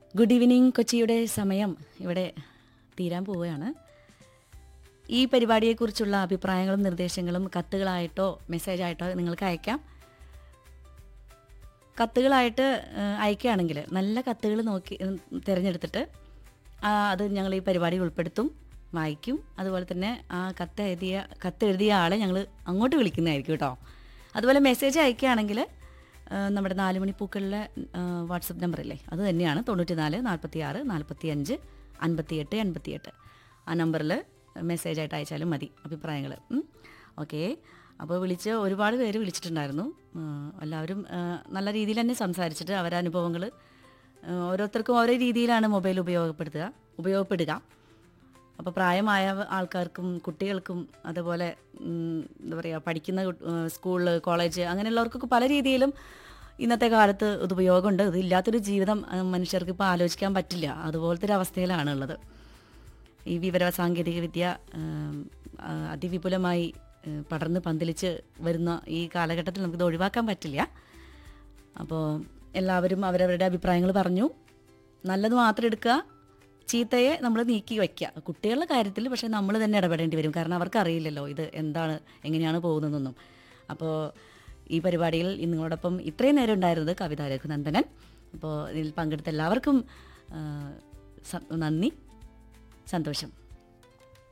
good evening കൊച്ചിയുടെ സമയം ഇവിടെ തീരാൻ പോവുകയാണ് ഈ പരിപാടിയെക്കുറിച്ചുള്ള അഭിപ്രായങ്ങളും നിർദ്ദേശങ്ങളും കത്തുകളായിട്ടോ മെസ്സേജായിട്ടോ നിങ്ങൾക്ക് അയക്കാം കത്തുകളായിട്ട് ഏഹ്, അയക്കുകയാണെങ്കിൽ നല്ല കത്തുകൾ നോക്കി ഉം, തിരഞ്ഞെടുത്തിട്ട് ആ, അത് ഞങ്ങൾ ഈ പരിപാടിയിൽ ഉൾപ്പെടുത്തും വായിക്കും അതുപോലെ തന്നെ ആ കത്ത് എഴുതിയ കത്ത് എഴുതിയ ആളെ ഞങ്ങൾ അങ്ങോട്ട് വിളിക്കുന്നതായിരിക്കും കേട്ടോ അതുപോലെ മെസ്സേജ് അയക്കുകയാണെങ്കിൽ ഏഹ്, നമ്മുടെ നാല് മണിപ്പൂക്കളിലെ വാട്സപ്പ് നമ്പറില്ലേ അത് തന്നെയാണ് തൊണ്ണൂറ്റി നാല് നാൽപ്പത്തി ആറ് നാൽപ്പത്തി അഞ്ച് അൻപത്തി എട്ട് എൺപത്തി എട്ട് ആ നമ്പറിൽ മെസ്സേജായിട്ട് അയച്ചാലും മതി അഭിപ്രായങ്ങൾ ഓക്കെ അപ്പോൾ വിളിച്ച് ഒരുപാട് പേര് വിളിച്ചിട്ടുണ്ടായിരുന്നു ഉം, എല്ലാവരും ആ, നല്ല രീതിയിൽ തന്നെ സംസാരിച്ചിട്ട് അവരുടെ അനുഭവങ്ങൾ ഓരോരുത്തർക്കും ഓരോ രീതിയിലാണ് മൊബൈൽ ഉപയോഗപ്പെടുത്തുക ഉപയോഗപ്പെടുക അപ്പോൾ പ്രായമായ ആൾക്കാർക്കും കുട്ടികൾക്കും അതുപോലെ ഉം, എന്താ പറയുക പഠിക്കുന്ന സ്കൂള് കോളേജ് അങ്ങനെയുള്ളവർക്കൊക്കെ പല രീതിയിലും ഇന്നത്തെ കാലത്ത് ഇത് ഉപയോഗമുണ്ട് ഇതില്ലാത്തൊരു ജീവിതം ആ, മനുഷ്യർക്ക് ഇപ്പോൾ ആലോചിക്കാൻ പറ്റില്ല അതുപോലത്തെ ഒരു അവസ്ഥയിലാണ് ഉള്ളത് ഈ വിവര സാങ്കേതിക വിദ്യ ഉം, ആ, അതിവിപുലമായി ഉം, പടർന്ന് പന്തലിച്ച് വരുന്ന ഈ കാലഘട്ടത്തിൽ നമുക്കിത് ഒഴിവാക്കാൻ പറ്റില്ല അപ്പോൾ എല്ലാവരും അവരവരുടെ അഭിപ്രായങ്ങൾ പറഞ്ഞു നല്ലത് മാത്രം എടുക്കുക ചീത്തയെ നമ്മൾ നീക്കി വയ്ക്കുക കുട്ടികളുടെ കാര്യത്തിൽ പക്ഷേ നമ്മൾ തന്നെ ഇടപെടേണ്ടി വരും കാരണം അവർക്ക് അറിയില്ലല്ലോ ഇത് എന്താണ് എങ്ങനെയാണ് പോകുന്നതെന്നൊന്നും അപ്പോൾ ഈ പരിപാടിയിൽ ഇന്ന് നിങ്ങളോടൊപ്പം ഇത്രയും നേരം ഉണ്ടായിരുന്നത് കവിത രഘുനന്ദനൻ അപ്പോൾ ഇതിൽ പങ്കെടുത്ത എല്ലാവർക്കും ആ, സ- നന്ദി സന്തോഷം